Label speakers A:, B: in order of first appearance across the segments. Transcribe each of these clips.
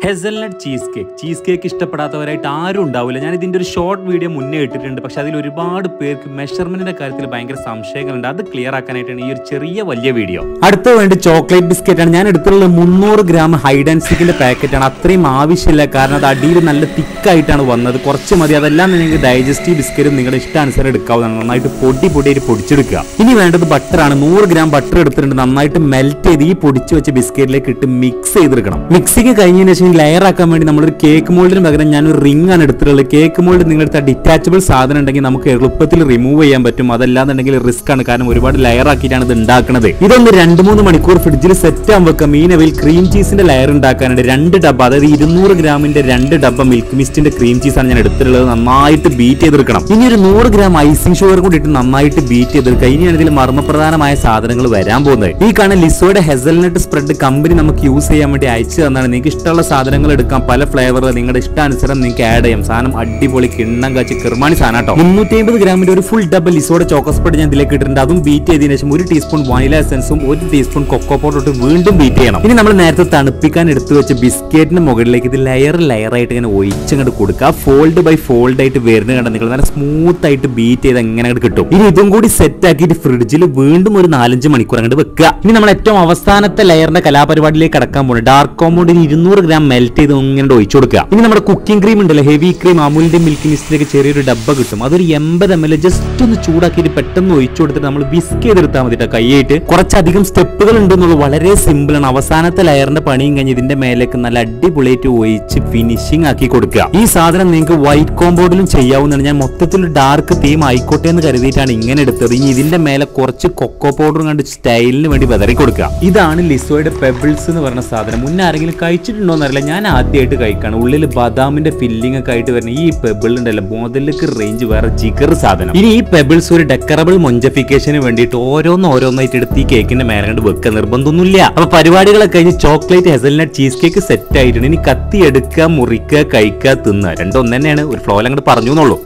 A: hazelnut cheese cake cheese cake ഇഷ്ടപ്പെടാത്തവരായിട്ട് ആരും ഉണ്ടാവില്ല ഞാൻ ഇതിന്റെ ഒരു ഷോർട്ട് വീഡിയോ മുന്നേ ഇട്ടിട്ടുണ്ട് പക്ഷെ അതിൽ ഒരുപാട് പേർക്ക് മെഷർമെന്റിന്റെ കാര്യത്തിൽ ഭയങ്കര സംശയങ്ങളുണ്ട് അത് ക്ലിയർ ആക്കാനായിട്ടാണ് ഈ ഒരു ചെറിയ വലിയ വീഡിയോ അടുത്ത വേണ്ടി ചോക്ലേറ്റ് ബിസ്ക്കറ്റ് ആണ് ഞാൻ എടുത്തുള്ള മുന്നൂറ് ഗ്രാം ഹൈഡ് ആൻഡ് സിക്കിന്റെ പാക്കറ്റ് ആണ് അത്രയും ആവശ്യമില്ല കാരണം അത് അടിയിൽ നല്ല തിക്കായിട്ടാണ് വന്നത് കുറച്ച് മതി അതെല്ലാം നിങ്ങൾക്ക് ഡൈജസ്റ്റീവ് ബിസ്ക്കറ്റും നിങ്ങളുടെ ഇഷ്ടാനുസരണം എടുക്കാവുന്നതാണ് നന്നായിട്ട് പൊടി പൊടിയായിട്ട് പൊടിച്ചെടുക്കുക ഇനി വേണ്ടത് ബട്ടറാണ് നൂറ് ഗ്രാം ബട്ടർ എടുത്തിട്ടുണ്ട് നന്നായിട്ട് മെൽറ്റ് ചെയ്ത് ഈ പൊടിച്ച് വെച്ച ബിസ്ക്കറ്റിലേക്ക് ഇട്ട് മിക്സ് ചെയ്തെടുക്കണം മിക്സിങ് കഴിഞ്ഞതിന് ശേഷം ലെയർ ആക്കാൻ വേണ്ടി നമ്മളൊരു കേക്ക് മോൾഡിന് പകരം ഞാൻ ഒരു റിംഗ് ആണ് എടുത്തിട്ടുള്ളത് കേക്ക് മോൾഡ് നിങ്ങളുടെ ഡിറ്റാച്ചബിൾ സാധനം ഉണ്ടെങ്കിൽ നമുക്ക് എളുപ്പത്തിൽ റിമൂവ് ചെയ്യാൻ പറ്റും അതല്ലാന്നുണ്ടെങ്കിൽ റിസ്ക് ആണ് കാരണം ഒരുപാട് ലെയർ ആക്കിയിട്ടാണ് ഇത് ഉണ്ടാക്കുന്നത് ഇതൊന്ന് രണ്ട് മൂന്ന് മണിക്കൂർ ഫ്രിഡ്ജിൽ സെറ്റ് ആകാൻ വെക്കാം മീനവിൽ ക്രീം ചീസിന്റെ ലെയർ ഉണ്ടാക്കാനുണ്ട് രണ്ട് ഡബ്ബ അതായത് ഇരുന്നൂറ് ഗ്രാമിന്റെ രണ്ട് ഡബ്ബ മിൽക്ക് മിസ്റ്റിന്റെ ക്രീം ചീസാണ് ഞാൻ എടുത്തിട്ടുള്ളത് നന്നായിട്ട് ബീറ്റ് ചെയ്തെടുക്കണം ഇനി ഒരു നൂറ് ഗ്രാം ഐസിംഗ് ഷുഗർ കൂടി ഇട്ട് നന്നായിട്ട് ബീറ്റ് ചെയ്തെടുക്കുക ഇനിയാണ് ഇതിൽ മർമ്മപ്രധാനമായ സാധനങ്ങൾ വരാൻ പോകുന്നത് ഈ കാണുന്ന ലിസോയുടെ ഹെസൽനട്ട് സ്പ്രെഡ് കമ്പനി നമുക്ക് യൂസ് ചെയ്യാൻ വേണ്ടി അയച്ചു തന്നാണ് നിങ്ങൾക്ക് ഇഷ്ടമുള്ള സാധനങ്ങൾ എടുക്കാം പല ഫ്ലേവർ നിങ്ങളുടെ ഇഷ്ടാനുസരണം നിങ്ങൾക്ക് ആഡ് ചെയ്യാം സാധനം അടിപൊളി കിണ്ണം കാച്ചി കിർമാണി സാധനം കേട്ടോ മുന്നൂറ്റി അമ്പത് ഗ്രാമിന്റെ ഒരു ഫുൾ ഡബിൾ ലിസോയുടെ ചോക്കോ സ്പ്രെഡ് ഞാൻ ഇതിലേക്ക് ഇട്ടിട്ടുണ്ട് അതും ബീറ്റ് ചെയ്തതിനു ശേഷം ഒരു ടീസ്പൂൺ വനില എസൻസും ഒരു ടീസ്പൂൺ കൊക്കോ പൗഡർ ഇട്ട് വീണ്ടും ബീറ്റ് ചെയ്യണം ഇനി നമ്മൾ നേരത്തെ തണുപ്പിക്കാൻ എടുത്തു വെച്ച ബിസ്ക്കറ്റിന് മുകളിലേക്ക് ഇത് ലെയർ ലെയർ ആയിട്ട് ഇങ്ങനെ ഒഴിച്ചങ്ങോട്ട് കൊടുക്കുക ഫോൾഡ് ബൈ ഫോൾഡ് ആയിട്ട് വരുന്ന കണ്ട നിങ്ങൾ നല്ല സ്മൂത്ത് ആയിട്ട് ബീറ്റ് ചെയ്ത് എങ്ങനെ അങ്ങോട്ട് കിട്ടും ഇനി ഇതും കൂടി സെറ്റ് ആക്കിയിട്ട് ഫ്രിഡ്ജിൽ വീണ്ടും ഒരു നാലഞ്ച് മണിക്കൂർ അങ്ങോട്ട് വെക്കുക ഇനി നമ്മൾ ഏറ്റവും അവസാനത്തെ ലെയറിന്റെ കലാപരിപാടിയിലേക്ക് കടക്കാൻ പോകുന്നത് ഡാർക്ക് കോമ്പൗണ്ടിന് ഇരുന്നൂറ് ഗ്രാം മെൽറ്റ് ചെയ്ത് ഇങ്ങനെ ഒഴിച്ചു കൊടുക്കുക ഇനി നമ്മുടെ കുക്കിംഗ് ക്രീം ഉണ്ടല്ലോ ഹെവി ക്രീം അമൂലിന്റെ മിൽക്ക് മിസ്റ്റിലേക്ക് ചെറിയൊരു ഡബ്ബ കിട്ടും അതൊരു എൺപത് എം എൽ ജസ്റ്റ് ഒന്ന് ചൂടാക്കിയിട്ട് പെട്ടെന്ന് ഒഴിച്ചു കൊടുത്തിട്ട് നമ്മൾ വിസ്ക് ചെയ്തെടുത്താൽ മതി കേട്ടോ കൈയായിട്ട് കുറച്ചധികം സ്റ്റെപ്പുകൾ ഉണ്ടെന്നുള്ളൂ വളരെ സിമ്പിൾ ആണ് അവസാനത്തെ ലെയറിന്റെ പണിയും കഴിഞ്ഞ് ഇതിന്റെ മേലേക്ക് നല്ല അടിപൊളിയായിട്ട് ഒഴിച്ച് ഫിനിഷിംഗ് ആക്കി കൊടുക്കുക ഈ സാധനം നിങ്ങൾക്ക് വൈറ്റ് കോമ്പൗണ്ടിലും ചെയ്യാവുന്നതാണ് ഞാൻ മൊത്തത്തിൽ ഡാർക്ക് തീം ആയിക്കോട്ടെ എന്ന് കരുതിയിട്ടാണ് ഇങ്ങനെ എടുത്തത് ഇനി ഇതിന്റെ മേലെ കുറച്ച് കൊക്കോ പൗഡറും കണ്ട് സ്റ്റൈലിന് വേണ്ടി വിതറി കൊടുക്കുക ഇതാണ് ലിസോയുടെ പെബിൾസ് എന്ന് പറഞ്ഞ സാധനം മുന്നേ ആരെങ്കിലും കഴിച്ചിട്ടുണ്ടോ എന്നറിയില്ല ഞാൻ ആദ്യമായിട്ട് കഴിക്കാണ് ഉള്ളിൽ ബദാമിന്റെ ഫില്ലിംഗ് ഒക്കെ ആയിട്ട് വരുന്ന ഈ പെബിൾ ഉണ്ടല്ലോ മുതലേക്ക് റേഞ്ച് വേറെ ജിഗർ സാധനം ഇനി ഈ പെബിൾസ് ഒരു ഡെക്കറബിൾ മൊഞ്ചഫിക്കേഷന് വേണ്ടിയിട്ട് ഓരോന്ന് ഓരോന്നായിട്ട് എടുത്ത് ഈ കേക്കിന്റെ മേലെ കണ്ട് വെക്കുക നിർബന്ധമൊന്നുമില്ല അപ്പൊ പരിപാടികളൊക്കെ കഴിഞ്ഞ് chocolate hazelnut cheese cake set ആയിട്ടുണ്ട് ഇനി കത്തി എടുക്കുക മുറിക്കുക കഴിക്കുക തിന്നുക രണ്ടും ഒന്ന് തന്നെയാണ് ഒരു ഫ്ലോയിൽ അങ്ങോട്ട് പറഞ്ഞു എന്നുള്ളൂ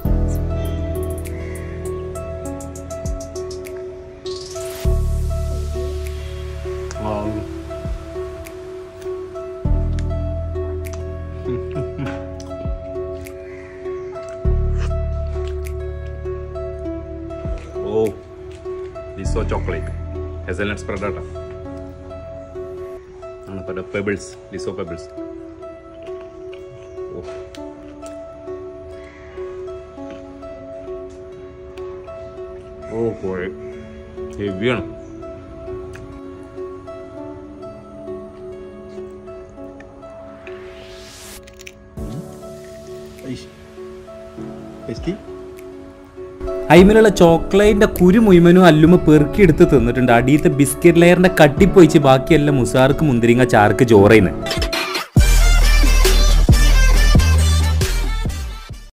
A: ഓ ലിസോ ചോക്ലേറ്റ് ഹെസൽനട്ട് സ്പ്രെഡ് ആട്ടോ ആണ് പല പെബിൾസ് ലിസോ പെബിൾസ് ഓ ഓ പോയി ഹെവിയാണ് അയിമിലുള്ള ചോക്ലേറ്റിന്റെ കുരു മുഴുവനും അല്ലുമ പെറുക്കി എടുത്ത് തിന്നിട്ടുണ്ട് അടിയത്തെ ബിസ്ക്കറ്റ് ലെയറിന്റെ കട്ടിപ്പൊയിച്ച് ബാക്കിയെല്ലാം മുസാർക്ക് മുന്തിരിങ്ങ ചാർക്ക് ചോറയിന്ന്